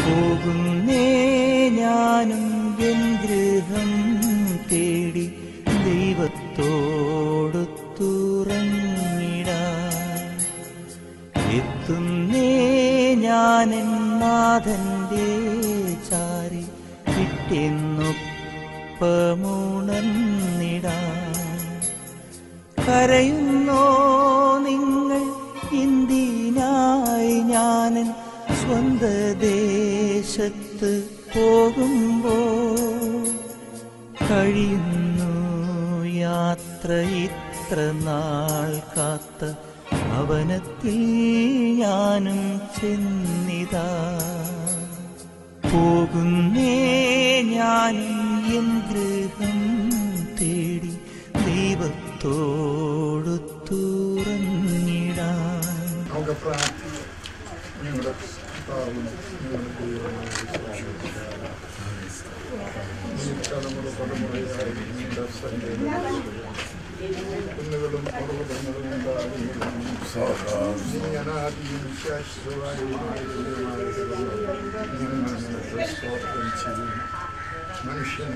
പോകുന്നേ ഞാനും എൻ ഗൃഹം തേടി ദൈവത്തോടു തുറന്നിടാൻ എത്തുന്നേ ഞാനെൻ നാഥന്റെ ചാരി കിട്ടിയെന്നൊപ്പമുണർന്നിടാൻ കരയുന്നോ നിങ്ങൾ ഇന്ത്യനായി ഞാനൻ സ്വന്ത ദേശത്ത് പോകുമ്പോൾ കഴിയുന്നു യാത്ര ഇത്ര നാൾ കാത്ത ഭവനത്തിൽ ഞാനും ചെന്നിതാ പോകുന്നേ ഞാനും എൻ ഗൃഹം തേടി ദൈവത്തോടു തുറന്നിടാൻ നമുക്ക് പ്രാർത്ഥിക്കാം നിങ്ങളുടെ കർത്താവും നിങ്ങളുടെ ദൈവമായ ഈ തലമുറ തലമുറയായി നിങ്ങളുടെ സങ്കേതം കുന്നുകളും പർവ്വതങ്ങളും ഉണ്ടാകുന്നതും നീ അനാദിയും ശാശ്വതവുമായ ദൈവമായ ഞങ്ങൾ നിനക്ക് സ്തോത്രം ചെയ്യുന്നു മനുഷ്യൻ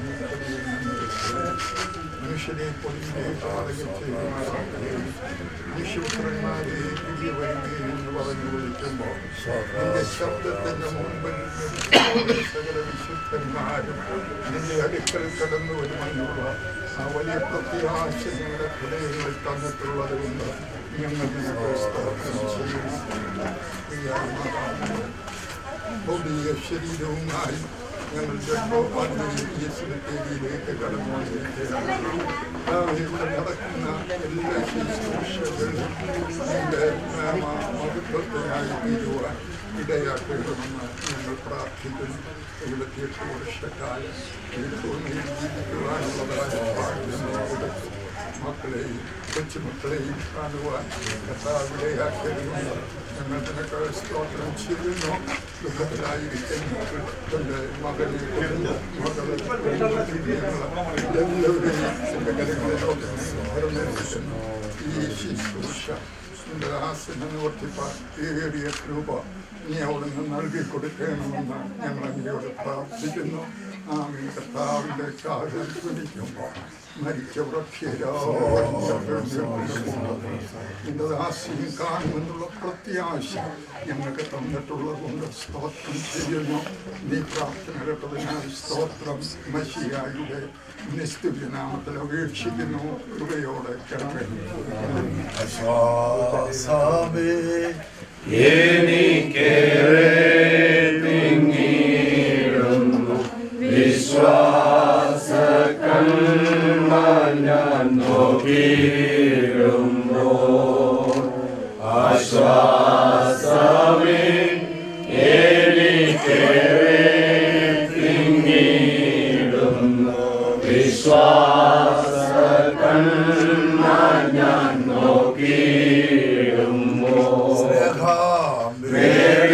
മനുഷ്യനെ പൊന്നിന്റെ പാതകം ചെയ്യുമാറാക്കുകയും മനുഷ്യപുത്രന്മാരെ തിരികെ വരികയും എന്ന് പറഞ്ഞു വിളിക്കുമ്പോൾ നിന്റെ ശബ്ദത്തിന്റെ മുമ്പിൽ നിന്ന് സകല വിശുദ്ധന്മാരും നിന്റെ അടുക്കൽ കടന്നു വരുമെന്നുള്ള ആ വലിയ പ്രത്യാശ നിങ്ങളുടെ ഹൃദയങ്ങളിൽ തന്നിട്ടുള്ളത് കൊണ്ട് ഞങ്ങൾ നിനക്ക് സ്തോത്രം ചെയ്യുന്നു പ്രിയമാതാവേ, ഭൗതിക ശരീരവുമായി ഞങ്ങൾ യേശുവിലേക്ക് കടന്നു വന്നിരിക്കുകയാണ് ഇവിടെ നടക്കുന്ന എല്ലാ ശുശ്രൂഷകളും നിന്റെ മഹത്വത്തിനായി തീരുവാൻ ഇടയാക്കണമെന്ന് ഞങ്ങൾ പ്രാർത്ഥിക്കുന്നു എഴുപത്തി എട്ട് വർഷക്കാലം ഈ ഭൂമിയിൽ ജീവിക്കുവാനുള്ളതായ ഭാഗ്യം നീ കൊടുത്തു മക്കളെയും കൊച്ചുമക്കളെയും കാണുവാൻ കഥാവിടയാക്കരുതെന്ന് ഞങ്ങൾ നിനക്ക് സ്തോത്രം ചെയ്യുന്നു ദുഃഖത്തിലായിരിക്കുന്ന തന്റെ മകനെ കൊല്ലുന്നു, മകളെ കൊല്ലുന്നു, എല്ലാവരെയും നിന്റെ കരങ്ങളിലോട്ട് ഭരമേൽപ്പിക്കുന്നു. ഈ ശുശ്രൂഷ നിന്റെ ആസനം നിവർത്തിപ്പാൻ ഏറിയ കൃപ നീ അവിടുന്ന് നൽകി കൊടുക്കണമെന്ന് ഞങ്ങൾ അങ്ങയോട് പ്രാർത്ഥിക്കുന്നു ആമീൻ കർത്താവിൻ്റെ കാര്യം ധ്വനിക്കുമ്പോൾ മരിച്ച നിന്റെ ദാസ്യം കാണുമെന്നുള്ള പ്രത്യാശ ഞങ്ങൾക്ക് തന്നിട്ടുള്ളത് കൊണ്ട് സ്തോത്രം ചെയ്യുന്നു നീ പ്രാർത്ഥന കേട്ടതിനാൽ സ്തോത്രം മഷിയായുടെ നിസ്തുല്യനാമത്തിൽ അപേക്ഷിക്കുന്നു കൃപയോടെ കിടന്നു ആശ്വാസമേ സ്നേഹാമേ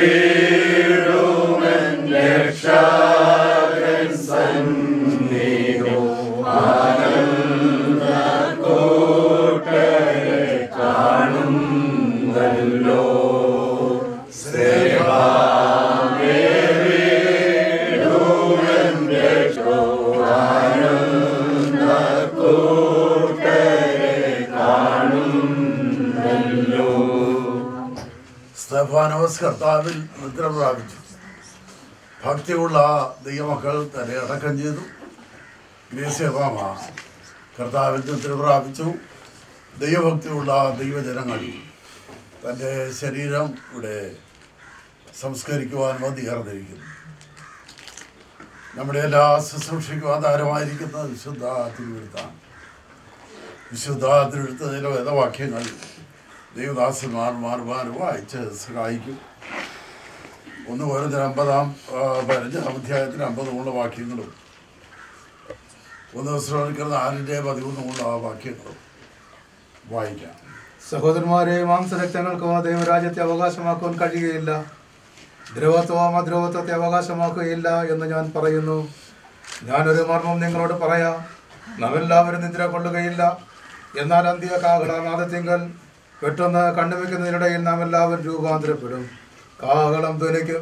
സ്തഫാനോസ് കർത്താവിൽ നിദ്ര പ്രാപിച്ചു ഭക്തിയുള്ള ദൈവമക്കൾ തന്നെ അടക്കം ചെയ്തു ഗ്രേസ്യഭാമ കർത്താവിൽ നിദ്ര പ്രാപിച്ചു ദൈവഭക്തിയുള്ള ദൈവജനങ്ങൾ തൻ്റെ ശരീരം ഇവിടെ സംസ്കരിക്കുവാൻ വന്നികർന്നിരിക്കുന്നു നമ്മുടെ എല്ലാ ശുശ്രൂഷയ്ക്കും ആധാരമായിരിക്കുന്ന വിശുദ്ധ തിരുവെഴുത്താണ് വിശുദ്ധ തിരുവെഴുത്തതിലെ വേദവാക്യങ്ങൾ ദൈവദാസന്മാർ മാറുമാർ വായിച്ച് സഹായിക്കും ഒന്ന് ഓരോന്നിന് അമ്പതാം ആ, പതിനഞ്ചാം അധ്യായത്തിന് അമ്പതുമുള്ള വാക്യങ്ങളും ഒന്ന് ശ്രമിക്കുന്ന നാലിൻ്റെ പതിമൂന്നുമുള്ള വാക്യങ്ങളും വായിക്കാം സഹോദരന്മാരെ മാംസരക്തങ്ങൾക്ക് ദൈവരാജ്യത്തെ അവകാശമാക്കുവാൻ കഴിയുകയില്ല ദ്രവത്വം അദ്രവത്വത്തെ അവകാശമാക്കുകയില്ല എന്ന് ഞാൻ പറയുന്നു ഞാനൊരു മർമ്മം നിങ്ങളോട് പറയാം നാം എല്ലാവരും നിദ്ര കൊള്ളുകയില്ല എന്നാൽ അന്ത്യ കാഹളനാദത്തിങ്കൽ പെട്ടെന്ന് കണ്ണുവെക്കുന്നതിനിടയിൽ നാം എല്ലാവരും രൂപാന്തരപ്പെടും കാഹളം ധ്വനിക്കും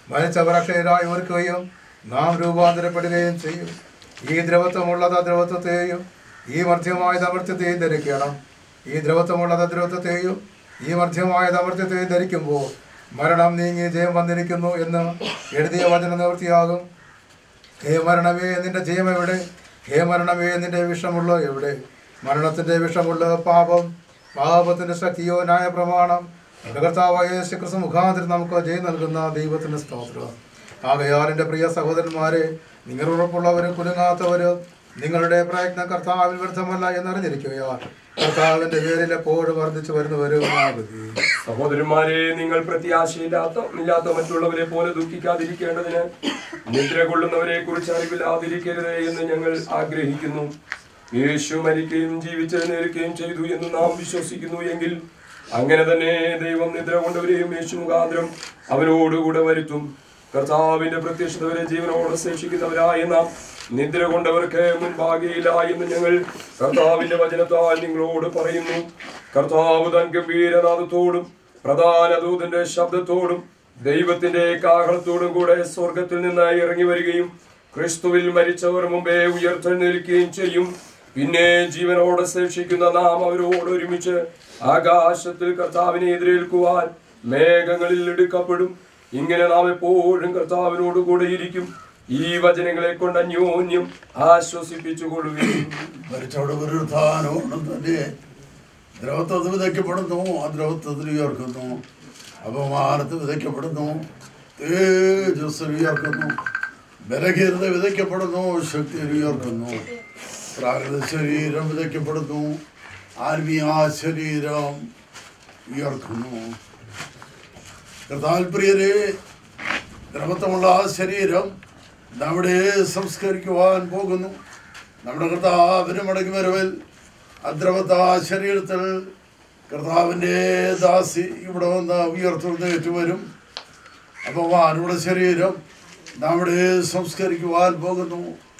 മരിച്ചവർ അക്ഷയരായി ഓർക്കുകയും നാം രൂപാന്തരപ്പെടുകയും ചെയ്യും ഈ ദ്രവത്വമുള്ളത് ദ്രവത്വത്തെയും ഈ മർദ്ധ്യമായ അമർത്യത്തെയും ധരിക്കണം ഈ ദ്രവത്വമുള്ളത് ദ്രവത്വത്തെയും ഈ മർദ്ധ്യമായ അമർത്യത്തെയും ധരിക്കുമ്പോൾ മരണം നീങ്ങി ജയം വന്നിരിക്കുന്നു എന്ന് എഴുതിയ വചന നിവൃത്തിയാകും ഹേ മരണമേ നിന്റെ ജയം എവിടെ ഹേ മരണമേ നിന്റെ വിഷമുള്ള എവിടെ മരണത്തിന്റെ വിഷമുള്ള പാപം പാപത്തിന്റെ ശക്തിയോ ന്യായ പ്രമാണം നമ്മുടെ കർത്താവായ യേശു ക്രിസ്തു മുഖാന്തരം നമുക്ക് ജയം നൽകുന്ന ദൈവത്തിന്റെ സ്തോത്രം ആകയാൽ എൻ്റെ പ്രിയ സഹോദരന്മാരെ നിങ്ങൾ ഉറപ്പുള്ളവരും കുലുങ്ങാത്തവരും നിങ്ങളുടെ പ്രയത്നം കർത്താവിൽ വ്യർത്ഥമല്ല എന്നറിഞ്ഞിരിക്കുകയാൽ കർത്താവിന്റെ പേരിൽ എപ്പോഴും വർദ്ധിച്ചു വരുന്നവരും ആകുതി സഹോദരന്മാരെ നിങ്ങൾ പ്രത്യാശയില്ലാത്ത ഇല്ലാത്ത മറ്റുള്ളവരെ പോലെ ദുഃഖിക്കാതിരിക്കേണ്ടതിന് നിദ്ര കൊള്ളുന്നവരെ കുറിച്ച് അറിവില്ലാതിരിക്കരുത് എന്ന് ഞങ്ങൾ ആഗ്രഹിക്കുന്നു യേശു മരിക്കുകയും ജീവിച്ചെഴുന്നേൽക്കുകയും ചെയ്തു എന്ന് നാം വിശ്വസിക്കുന്നു എങ്കിൽ അങ്ങനെ തന്നെ ദൈവം നിദ്ര കൊണ്ടവരെയും യേശു മുഖാന്തരം അവരോടുകൂടെ വരുത്തും കർത്താവിന്റെ പ്രത്യക്ഷത വരെ ജീവനോടെ ശേഷിക്കുന്നവരായ നാം നിദ്ര കൊണ്ടവർക്ക് മുൻപാകെയില്ല എന്ന് ഞങ്ങൾ കർത്താവിന്റെ വചനത്താൽ നിങ്ങളോട് പറയുന്നു കർത്താവ് തൻ ഗംഭീരനാഥത്തോടും പ്രധാന ദൂതന്റെ ശബ്ദത്തോടും ദൈവത്തിന്റെ കാഹളത്തോടും കൂടെ സ്വർഗത്തിൽ നിന്ന് ഇറങ്ങി വരികയും ക്രിസ്തുവിൽ മരിച്ചവർ മുമ്പേ ഉയർത്തെഴുന്നേൽക്കുകയും ചെയ്യും പിന്നെ ജീവനോടെ ശേഷിക്കുന്ന നാം അവരോട് ഒരുമിച്ച് ആകാശത്തിൽ കർത്താവിനെ എതിരേൽക്കുവാൻ മേഘങ്ങളിൽ എടുക്കപ്പെടും ഇങ്ങനെ നാം എപ്പോഴും കർത്താവിനോട് കൂടെ ഇരിക്കും ഈ വചനങ്ങളെ കൊണ്ട് അന്യോന്യം ആശ്വസിപ്പിച്ചുകൊള്ളുകയും മരിച്ചവിടെ പുനരുത്ഥാനവും തന്നെ ദ്രവത്വത്തിൽ വിതയ്ക്കപ്പെടുന്നു ആ ദ്രവത്വത്തിൽ ഉയർക്കുന്നു അപമാനത്തിൽ വിതയ്ക്കപ്പെടുന്നു തേജസ്സിൽ ഉയർക്കുന്നു ബലഹീനത വിതയ്ക്കപ്പെടുന്നു ശക്തിയിൽ ഉയർക്കുന്നു പ്രാകൃത ശരീരം വിതയ്ക്കപ്പെടുന്നു ആത്മീയ ശരീരം ഉയർക്കുന്നു താല്പര്യരെ ദ്രവത്വമുള്ള ആ ശരീരം നമ്മുടെ സംസ്കരിക്കുവാൻ പോകുന്നു നമ്മുടെ കർത്താവിന് മടങ്ങി വരവിൽ അദ്രവത്ത ആ ശരീരത്തിൽ കർത്താവിൻ്റെ ദാസി ഇവിടെ വന്ന് ഉയർത്തെഴുന്നേറ്റ് വരും അപ്പോൾ വാനുള്ള ശരീരം നമ്മുടെ സംസ്കരിക്കുവാൻ പോകുന്നു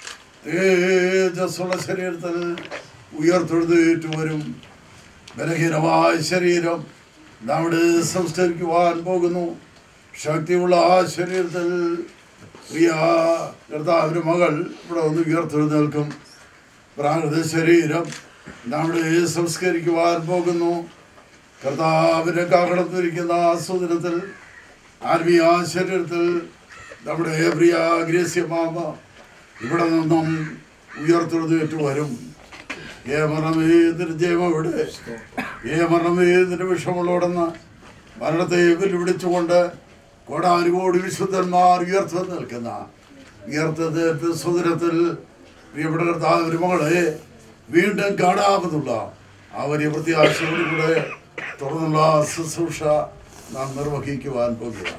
തേജസ്സുള്ള ശരീരത്തിൽ ഉയർത്തെഴുന്നേറ്റ് വരും ബലഹീനമായ ശരീരം നമ്മുടെ സംസ്കരിക്കുവാൻ പോകുന്നു ശക്തിയുള്ള ആ ശരീരത്തിൽ പ്രിയ കർത്താവിൻ്റെ മകൾ ഇവിടെ ഒന്ന് ഉയർത്തെഴുന്നേൽക്കും പ്രാകൃത ശരീരം നമ്മുടെ സംസ്കരിക്കുവാൻ പോകുന്നു കർത്താവിൻ്റെ കാകടത്തിരിക്കുന്ന ആസ്വദനത്തിൽ ആത്മീയ ശരീരത്തിൽ നമ്മുടെ പ്രിയ ഗ്രേസ്യമാമ ഇവിടെ നിന്നും ഉയർത്തെഴുന്നേറ്റ് വരും ഏ മരണമേതിന് ജയം എവിടെ ഏ മരണമേതിന് വിഷമുള്ളോടെന്ന് മരണത്തെ വെല്ലുവിളിച്ചുകൊണ്ട് കോടാനുകോടി വിശുദ്ധന്മാർ ഉയർത്തി നിൽക്കുന്ന ഉയർത്തത് സുദിനത്തിൽ പ്രിയപ്പെട്ട കർത്താവ് മകളെ വീണ്ടും കാണാമെന്നുള്ള ആ വലിയ പ്രത്യാശയോടുകൂടെ തുടർന്നുള്ള ശുശ്രൂഷ നാം നിർവഹിക്കുവാൻ പോകുകയാണ്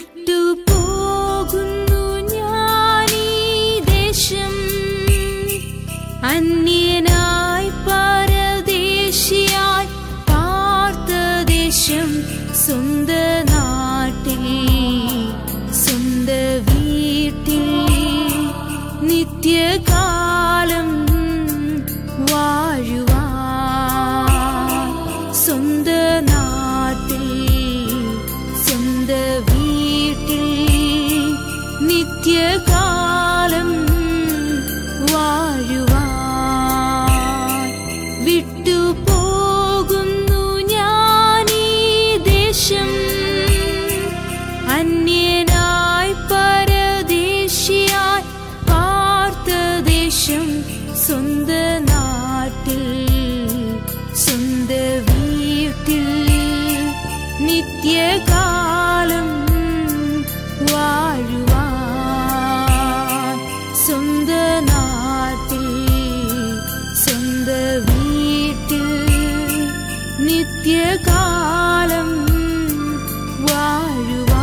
വിട്ടുപോകുന്നു ഞാനീ ദേശം അന്യനായി പരദേശിയായി പാർത്ത ദേശം സ്വന്ത നാട്ടിൽ സ്വന്ത വീട്ടിൽ നിത്യകാലം വാഴുവാൻ സ്വന്ത നാട്ടിൽ സ്വന്ത വീട്ടിൽ നിത്യകാലം വാഴുവാൻ വിട്ടുപോകുന്നു ഞാനീ ദേശം അന്യനായി പരദേശിയായി പാർത്ത ദേശം സ്വന്ത നാട്ടിൽ സ്വന്ത വീട്ടിൽ നിത്യകാലം വാഴുവാൻ സ്വന്ത നാട്ടിൽ സ്വന്ത വീട്ടിൽ നിത്യകാലം വാഴുവാൻ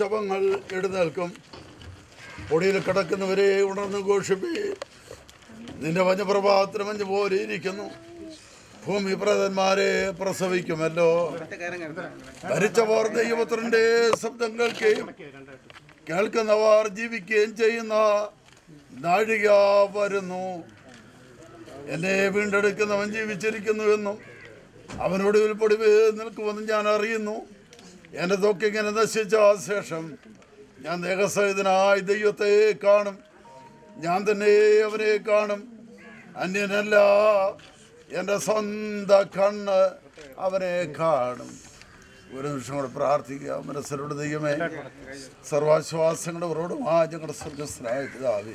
ശവങ്ങൾ എഴുന്നേൽക്കും പൊടിയിൽ കിടക്കുന്നവരെ ഉണർന്ന് ഘോഷിപ്പി നിന്റെ വന്യപ്രഭാതത്തിന് മഞ്ഞ് പോലെ ഇരിക്കുന്നു ഭൂമി പ്രതന്മാരെ പ്രസവിക്കുമല്ലോ ഭരിച്ചവർ ദൈവപുത്രന്റെ ശബ്ദം കേൾക്കുകയും കേൾക്കുന്നവർ ജീവിക്കുകയും ചെയ്യുന്ന നാഴിക വരുന്നു എന്നെ വീണ്ടെടുക്കുന്നവൻ ജീവിച്ചിരിക്കുന്നുവെന്നും അവനോട് വിൽപ്പൊടിവ് നിൽക്കുമെന്നും ഞാൻ അറിയുന്നു എൻ്റെ തൊക്കിങ്ങനെ നശിച്ച ശേഷം ഞാൻ ദേഹസഹിതനായി ദൈവത്തെ കാണും ഞാൻ തന്നെ അവനെ കാണും അന്യനല്ല എൻ്റെ സ്വന്തം കണ്ണ് അവനെ കാണും ഒരു നിമിഷം കൂടെ പ്രാർത്ഥിക്കുക മനസ്സിലോട് ദൈവമേ സർവാശ്വാസങ്ങളുടെ ഉറവിടമായ ഞങ്ങളുടെ സ്വർഗസ്ഥനായ പിതാവേ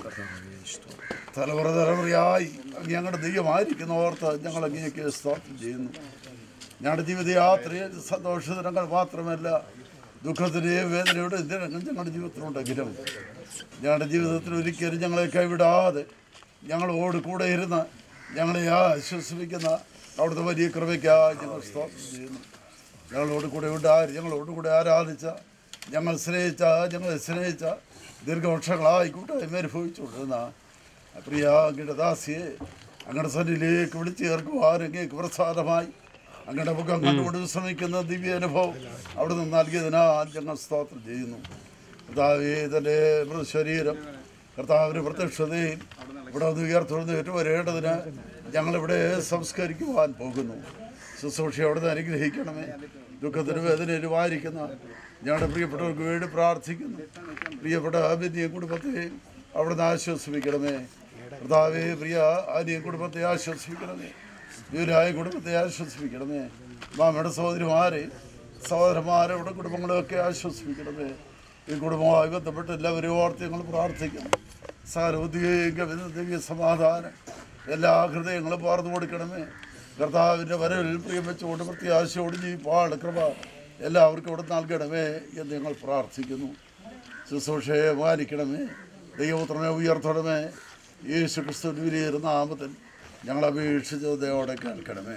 തലമുറ തലമുറയായി അങ്ങ് ഞങ്ങളുടെ ദൈവമായിരിക്കുന്ന ഓർത്ത് ഞങ്ങൾ അങ്ങേക്ക് സ്തോത്രം ചെയ്യുന്നു ഞങ്ങളുടെ ജീവിതയാത്രയിൽ സന്തോഷദിനങ്ങൾ മാത്രമല്ല ദുഃഖത്തിൻ്റെയും വേദനയുടെയും ദിനങ്ങൾ ഞങ്ങളുടെ ജീവിതത്തിലുണ്ടെങ്കിലും ഞങ്ങളുടെ ജീവിതത്തിൽ ഒരിക്കലും ഞങ്ങളെ കൈവിടാതെ ഞങ്ങളോട് കൂടെ ഇരുന്ന് ഞങ്ങളെ ആശ്വസിപ്പിക്കുന്ന അവിടുത്തെ വലിയ കൃപയ്ക്കായി ഞങ്ങൾ സ്തോത്രം ചെയ്യുന്നു ഞങ്ങളോട് കൂടെ ഉണ്ടായി ഞങ്ങളോട് കൂടെ ആരാധിച്ച ഞങ്ങൾ സ്നേഹിച്ച ഞങ്ങളെ സ്നേഹിച്ച ദീർഘവർഷങ്ങളായി കൂട്ടായ്മ അനുഭവിച്ചുകൊണ്ടിരുന്ന പ്രിയ അങ്ങയുടെ ദാസിയെ അങ്ങയുടെ സന്നിലേക്ക് വിളിച്ചു ചേർക്കുവാൻ അങ്ങേക്ക് പ്രസാദമായി അങ്ങയുടെ മുഖം കണ്ടുകൊണ്ട് ശ്രമിക്കുന്ന ദിവ്യ അനുഭവം അവിടെ നിന്ന് നൽകിയതിനാൽ ഞങ്ങൾ സ്തോത്രം ചെയ്യുന്നു കർത്താവേ തൻ്റെ ശരീരം കർത്താവിൻ്റെ പ്രത്യക്ഷതയിൽ ഇവിടെ ഒന്ന് ഉയർത്തുന്നേറ്റ് വരേണ്ടതിന് ഞങ്ങളിവിടെ സംസ്കരിക്കുവാൻ പോകുന്നു ശുശ്രൂഷ അവിടുന്ന് അനുഗ്രഹിക്കണമേ ദുഃഖത്തിന് വേദനയിലുമായിരിക്കുന്ന ഞങ്ങളുടെ പ്രിയപ്പെട്ടവർക്ക് വേണ്ടി പ്രാർത്ഥിക്കുന്നു പ്രിയപ്പെട്ട ആബിന്യം കുടുംബത്തെയും അവിടുന്ന് ആശ്വസിപ്പിക്കണമേ കർത്താവേ പ്രിയ ആര്യ കുടുംബത്തെ ആശ്വസിപ്പിക്കണമേ വീരായ കുടുംബത്തെ ആശ്വസിപ്പിക്കണമേ മാമയുടെ സഹോദരിമാരെ സഹോദരന്മാരെ ഇവിടെ കുടുംബങ്ങളെയൊക്കെ ആശ്വസിപ്പിക്കണമേ ഈ കുടുംബവുമായി ബന്ധപ്പെട്ട് എല്ലാവരെയും ഓർത്ത് ഞങ്ങൾ പ്രാർത്ഥിക്കണം സാരോദ്യോഗിക ദിവ്യ സമാധാനം എല്ലാ ഹൃദയങ്ങളും പാർന്നു കൊടുക്കണമേ കർത്താവിൻ്റെ വരവിൽ പ്രിയം വെച്ചുകൊണ്ട് പ്രത്യാശയോട് ജീവിപ്പാട് കൃപ എല്ലാവർക്കും ഇവിടെ നൽകണമേ എന്ന് ഞങ്ങൾ പ്രാർത്ഥിക്കുന്നു ശുശ്രൂഷയെ മാനിക്കണമേ ദൈവപുത്രനെ ഉയർത്തണമേ യേശു ക്രിസ്തു വിലയേറെ നാമത്തിൽ ഞങ്ങൾ അപേക്ഷിച്ചതയോടെ കേൾക്കണമേ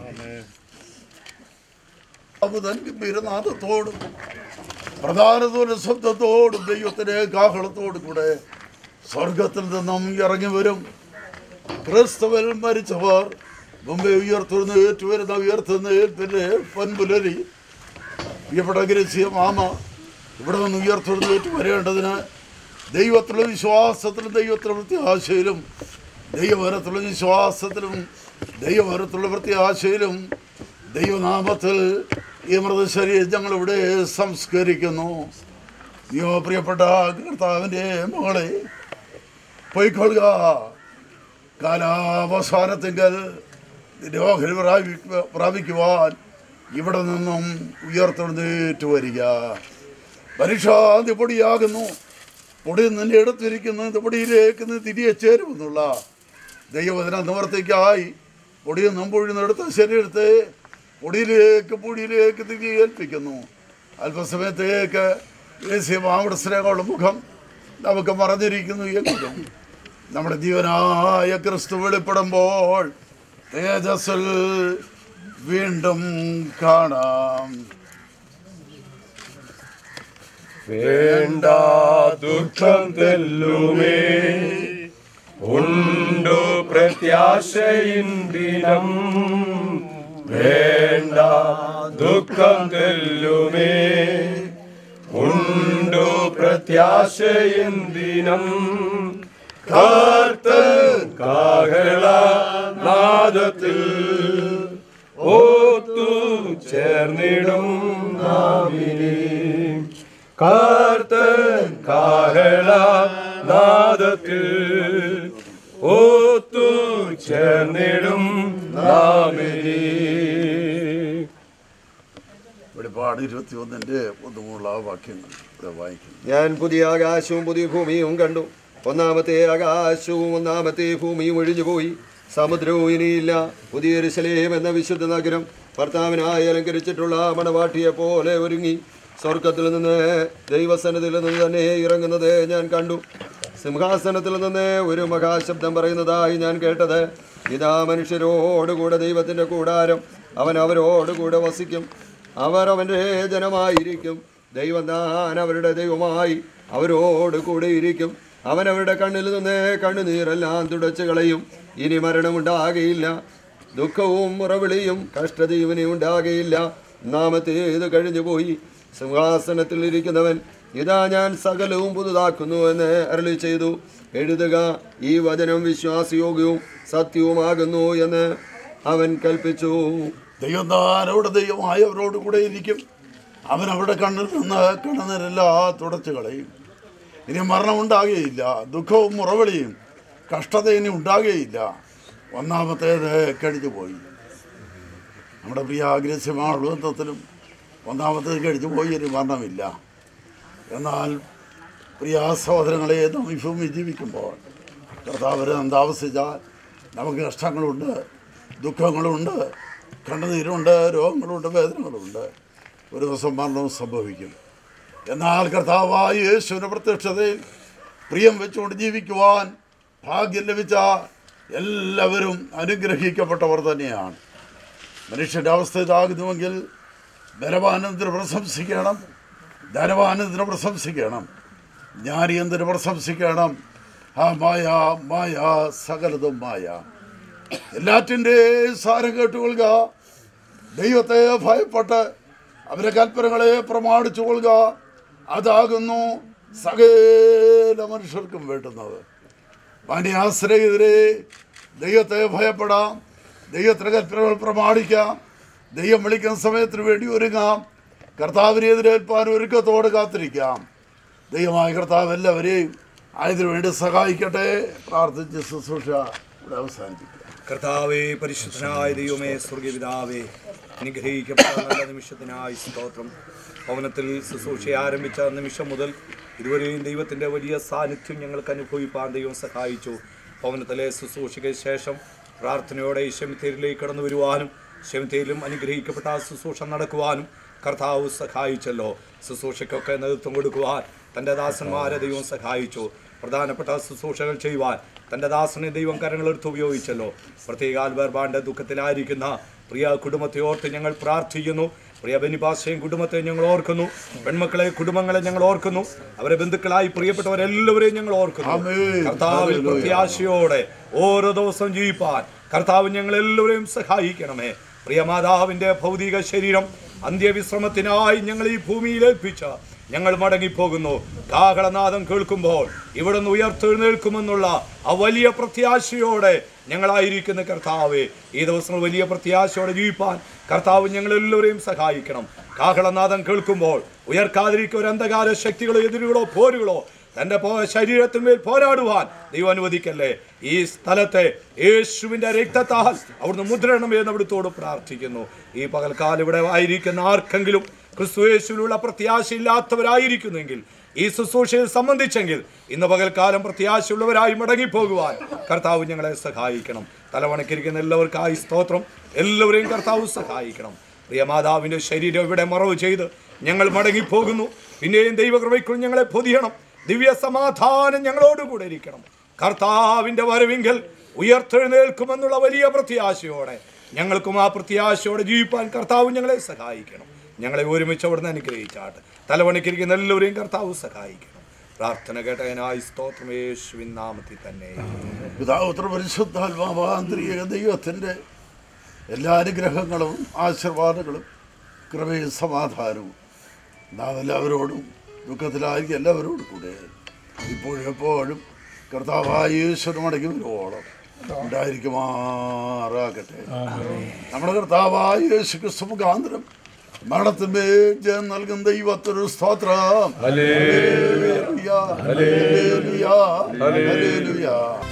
അബുദൻ ഗംഭീരനാഥത്തോടും പ്രധാനതോടെ ശബ്ദത്തോടും ദൈവത്തിന്റെ കാഹളത്തോടും കൂടെ സ്വർഗത്തിൽ നിന്നും ഇറങ്ങി വരും ക്രിസ്തുവിൽ മരിച്ചവർ മുമ്പേ ഉയർത്തുന്ന ഏറ്റുവരുന്ന ഉയർത്തുന്ന ഏൽപ്പിന്റെ പൊൻപുലരി ഇവിടെ ഗ്രസ്യ മാമ ഇവിടെ നിന്ന് ഉയർത്തുന്ന ഏറ്റു വരേണ്ടതിന് ദൈവത്തിലുള്ള വിശ്വാസത്തിലും ദൈവത്തിലുള്ള പ്രത്യാശയിലും ദൈവവരത്തിലുള്ള വിശ്വാസത്തിലും ദൈവവരത്തിലുള്ള പ്രത്യാശയിലും ദൈവനാമത്തിൽ ഈ മൃതശരീരം ഞങ്ങളിവിടെ സംസ്കരിക്കുന്നു നീയോ പ്രിയപ്പെട്ട കർത്താവിൻ്റെ മകളെ പോയിക്കൊള്ളുക കാലാവസാനത്തിങ്കൽ നിന്റെ ഓഹരി പ്രാപിക്ക- പ്രാപിക്കുവാൻ ഇവിടെ നിന്നും ഉയർത്തെഴുന്നേറ്റ് വരിക പരീക്ഷാന്തി പൊടിയാകുന്നു പൊടി നിന്നെ എടുത്തിരിക്കുന്നത് പൊടിയിലേക്ക് നീ തിരികെ ചേരുമെന്നുള്ള ദൈവവചന നിവർത്തിക്കായി പൊടിയിൽ നിന്നും പൊഴിന്നെടുത്ത ശരീരത്തെ പൊടിയിലേക്ക് പൊടിയിലേക്ക് തിരികെ ഏൽപ്പിക്കുന്നു അല്പസമയത്തേക്ക് യേശുമാവിടെ സ്നേഹമുള്ള മുഖം നമുക്ക് മറഞ്ഞിരിക്കുന്നു എങ്കിലും നമ്മുടെ ജീവനായ ക്രിസ്തു വെളിപ്പെടുമ്പോൾ തേജസ്സിൽ വീണ്ടും കാണാം വേണ്ട ദുഃഖം തെല്ലുമേ ഉണ്ടു പ്രത്യാശയിൻ ദിനം വേണ്ട ദുഃഖം തെല്ലുമേ ഉണ്ടു പ്രത്യാശയിൻ ദിനം കർത്തൻ കാഹള നാദത്തിൽ ഓത്തു ചേർന്നിടും നാവിനെ കർത്തൻ കാഹള നാദത്തിൽ ഓത്തു ചേർന്നിടും നാമിനി വെളിപ്പാട് ഇരുപത്തി ഒന്നിൻ്റെ ഒന്നുമുള്ള വാക്യങ്ങൾ ഇവിടെ വായിക്കുന്നു ഞാൻ പുതിയ ആകാശവും പുതിയ ഭൂമിയും കണ്ടു ഒന്നാമത്തെ ആകാശവും ഒന്നാമത്തെ ഭൂമിയും ഒഴിഞ്ഞുപോയി സമുദ്രവും ഇനിയില്ല പുതിയ എരുശലേം എന്ന വിശുദ്ധ നഗരം ഭർത്താവിനായി അലങ്കരിച്ചിട്ടുള്ള മണവാട്ടിയെ പോലെ ഒരുങ്ങി സ്വർഗത്തിൽ നിന്ന് ദൈവസനത്തിൽ നിന്ന് തന്നെ ഇറങ്ങുന്നത് ഞാൻ കണ്ടു സിംഹാസനത്തിൽ നിന്ന് ഒരു മഹാശബ്ദം പറയുന്നതായി ഞാൻ കേട്ടത് ഇതാ മനുഷ്യരോടുകൂടെ ദൈവത്തിൻ്റെ കൂടാരം അവൻ അവരോടുകൂടെ വസിക്കും അവർ അവൻ്റെ ജനമായിരിക്കും ദൈവം താൻ അവരുടെ ദൈവമായി അവരോട് കൂടെ ഇരിക്കും അവൻ അവരുടെ കണ്ണിൽ നിന്ന് കണ്ണുനീരെല്ലാം തുടച്ചു കളയും ഇനി മരണമുണ്ടാകയില്ല ദുഃഖവും മുറവിളിയും കഷ്ടതയും ഇനി ഉണ്ടാകയില്ല നാമത്തേത് കഴിഞ്ഞുപോയി സിംഹാസനത്തിൽ ഇരിക്കുന്നവൻ ഇതാ ഞാൻ സകലവും പുതുതാക്കുന്നു എന്ന് അരളി ചെയ്തു എഴുതുക ഈ വചനം വിശ്വാസയോഗ്യവും സത്യവുമാകുന്നു എന്ന് അവൻ കൽപ്പിച്ചു ദൈവം താൻ അവിടെ ദൈവമായി അവരോട് കൂടെ ഇരിക്കും അവൻ അവരുടെ കണ്ണിൽ നിന്ന് കണ്ണുനീരെല്ലാം തുടച്ചു കളയും ഇനി മരണമുണ്ടാകുകയില്ല ദുഃഖവും മുറവിളിയും കഷ്ടത ഇനി ഉണ്ടാകുകയില്ല ഒന്നാമത്തേത് കഴിഞ്ഞു പോയി നമ്മുടെ പ്രിയ അഗ്രസ്യമായ ബന്ധത്തിലും ഒന്നാമത്തേത് കഴിഞ്ഞു പോയി ഇനി മരണമില്ല എന്നാൽ പ്രിയ സഹോദരങ്ങളെ നാം ഈ ഭൂമി ജീവിക്കുമ്പോൾ കർത്താവ് എന്താവശ്യിച്ചാൽ നമുക്ക് കഷ്ടങ്ങളുണ്ട് ദുഃഖങ്ങളുണ്ട് കണ്ണുനീരുണ്ട് രോഗങ്ങളുണ്ട് വേദനകളുണ്ട് ഒരു ദിവസം മരണവും സംഭവിക്കും എന്നാൽ കർത്താവായ യേശുവിൻ്റെ പ്രത്യക്ഷതയിൽ പ്രിയം വെച്ചുകൊണ്ട് ജീവിക്കുവാൻ ഭാഗ്യം ലഭിച്ച എല്ലാവരും അനുഗ്രഹിക്കപ്പെട്ടവർ തന്നെയാണ് മനുഷ്യൻ്റെ അവസ്ഥ ഇതാകുന്നുവെങ്കിൽ ബലവാനന്ദന് പ്രശംസിക്കണം ധനവാനന്ദന് പ്രശംസിക്കണം ജ്ഞാനി എന്തിന് പ്രശംസിക്കണം ആ മായ മായ സകലതും മായ എല്ലാറ്റിൻ്റെ സാരം കേട്ടുകൊള്ളുക ദൈവത്തെ ഭയപ്പെട്ട് അവരെ കൽപ്പനകളെ പ്രമാണിച്ചു കൊള്ളുക അതാകുന്നു സകല മനുഷ്യർക്കും വേണ്ടുന്നത് മാന്യാശ്രയതിരെ ദൈവത്തെ ഭയപ്പെടാം ദൈവത്തിൻ്റെ കൽപ്പനകൾ പ്രമാണിക്കാം ദൈവം വിളിക്കുന്ന സമയത്തിന് വേണ്ടി ഒരുങ്ങാം കർത്താവിനെ എതിരേൽപ്പാൻ ഒരുക്കത്തോട് കാത്തിരിക്കാം ദൈവമായ കർത്താവ് എല്ലാവരെയും അതിനു വേണ്ടി സഹായിക്കട്ടെ പ്രാർത്ഥിച്ച് ശുശ്രൂഷ ഇവിടെ അവസാനിപ്പിക്കുക കർത്താവേ പരിശുദ്ധനായ ദൈവമേ സ്വർഗപിതാവേ അനുഗ്രഹിക്കപ്പെട്ട നല്ല നിമിഷത്തിനായി സ്തോത്രം ഭവനത്തിൽ ശുശ്രൂഷ ആരംഭിച്ച നിമിഷം മുതൽ ഇതുവരെയും ദൈവത്തിൻ്റെ വലിയ സാന്നിധ്യം ഞങ്ങൾക്ക് അനുഭവിപ്പാൻ ദൈവം സഹായിച്ചു ഭവനത്തിലെ ശുശ്രൂഷയ്ക്ക് ശേഷം പ്രാർത്ഥനയോടെ ശമിത്തേരിലേക്ക് കടന്നു വരുവാനും ശമിത്തേരിലും അനുഗ്രഹിക്കപ്പെട്ട ആ ശുശ്രൂഷ നടക്കുവാനും കർത്താവ് സഹായിച്ചല്ലോ ശുശ്രൂഷയ്ക്കൊക്കെ നേതൃത്വം കൊടുക്കുവാൻ തൻ്റെ ദാസന്മാരെ ദൈവം സഹായിച്ചു പ്രധാനപ്പെട്ട ശുശ്രൂഷകൾ ചെയ്യുവാൻ തൻ്റെ ദാസനെ ദൈവം കരങ്ങളെടുത്ത് ഉപയോഗിച്ചല്ലോ പ്രത്യേകാൽ വേർപാണ്ട് ദുഃഖത്തിലായിരിക്കുന്ന പ്രിയ കുടുംബത്തെ ഓർത്ത് ഞങ്ങൾ പ്രാർത്ഥിക്കുന്നു പ്രിയ ബനിപാശയും കുടുംബത്തെ ഞങ്ങൾ ഓർക്കുന്നു പെൺമക്കളെ കുടുംബങ്ങളെ ഞങ്ങൾ ഓർക്കുന്നു അവരെ ബന്ധുക്കളായി പ്രിയപ്പെട്ടവരെല്ലാവരെയും ഞങ്ങൾ ഓർക്കുന്നു ആമേൻ. കർത്താവിൽ ഹല്ലേലൂയ. പ്രത്യാശയോടെ ഓരോ ദിവസവും ജീവിപ്പാൻ കർത്താവ് ഞങ്ങൾ എല്ലാവരെയും സഹായിക്കണമേ പ്രിയ മാതാവിന്റെ ഭൗതിക ശരീരം അന്ത്യവിശ്രമത്തിനായി ഞങ്ങൾ ഈ ഭൂമിയിൽ ഏൽപ്പിച്ച ഞങ്ങൾ മടങ്ങിപ്പോകുന്നു കാഹളനാദം കേൾക്കുമ്പോൾ ഇവിടുന്ന് ഉയർത്തെഴുന്നേൽക്കുമെന്നുള്ള ആ വലിയ പ്രത്യാശയോടെ ഞങ്ങളായിരിക്കുന്ന കർത്താവെ ഈ ദിവസം വലിയ പ്രത്യാശയോടെ ജീവിപ്പാൻ കർത്താവ് ഞങ്ങളെല്ലാവരെയും സഹായിക്കണം കാഹളനാദം കേൾക്കുമ്പോൾ ഉയർക്കാതിരിക്കുന്ന ഒരു അന്ധകാര ശക്തികളോ എതിരുകളോ പോരുകളോ തന്റെ പോ ശരീരത്തിന്മേൽ പോരാടുവാൻ ദൈവം അനുവദിക്കല്ലേ ഈ സ്ഥലത്തെ യേശുവിന്റെ രക്തത്താൽ അവിടുന്ന് മുദ്രണമേ എന്ന് അവിടുത്തോട് പ്രാർത്ഥിക്കുന്നു ഈ പകൽക്കാലം ഇവിടെ ആയിരിക്കുന്ന ആർക്കെങ്കിലും ക്രിസ്തു യേശുവിലുള്ള പ്രത്യാശയില്ലാത്തവരായിരിക്കുന്നെങ്കിൽ ഈ ശുശ്രൂഷയിൽ സംബന്ധിച്ചെങ്കിൽ ഇന്ന് പകൽക്കാലം പ്രത്യാശയുള്ളവരായി മടങ്ങിപ്പോകുവാൻ കർത്താവ് ഞങ്ങളെ സഹായിക്കണം തലവണക്കിരിക്കുന്ന എല്ലാവർക്കായി സ്തോത്രം എല്ലാവരെയും കർത്താവ് സഹായിക്കണം പ്രിയമാതാവിന്റെ ശരീരം ഇവിടെ മറവ് ചെയ്ത് ഞങ്ങൾ മടങ്ങിപ്പോകുന്നു പിന്നെയും ദൈവകൃപയ്ക്കുள் ഞങ്ങളെ പൊതിയണം ദിവ്യ സമാധാനം ഞങ്ങളോടുകൂടെ ഇരിക്കണം കർത്താവിന്റെ വരവിങ്കൽ ഉയർത്തെഴുന്നേൽക്കുമെന്നുള്ള വലിയ പ്രത്യാശയോടെ ഞങ്ങൾക്കും ആ പ്രത്യാശയോടെ ജീവിപ്പാൻ കർത്താവ് ഞങ്ങളെ സഹായിക്കണം ഞങ്ങളെ ഒരുമിച്ച് അവിടുന്ന് അനുഗ്രഹിച്ചാട്ട് തലവണിക്കിരിക്കുന്ന എല്ലാവരെയും കർത്താവ് സഹായിക്കണം പ്രാർത്ഥന കേട്ടതിനായി സ്തോത്രം യേശുവിൻ നാമത്തിൽ തന്നെ പിതാവുത്ര പരിശുദ്ധാത്മാവാന്തരിക ദൈവത്തിൻ്റെ എല്ലാ അനുഗ്രഹങ്ങളും ആശീർവാദങ്ങളും കൃപയും സമാധാനവും നാം എല്ലാവരോടും ദുഃഖത്തിലായിരിക്കും എല്ലാവരോടും കൂടെ ഇപ്പോഴും എപ്പോഴും കർത്താവായ ഈശ്വരം മടങ്ങി വരുവോളം ഉണ്ടായിരിക്കുമാറാകട്ടെ നമ്മുടെ കർത്താവായ യേശു ക്രിസ്തു മുഖാന്തരം മരണത്തിന്മേൽ ജയം നൽകുന്ന ദൈവത്തൊരു സ്തോത്രം ഹല്ലേലൂയ ഹല്ലേലൂയ ഹല്ലേലൂയ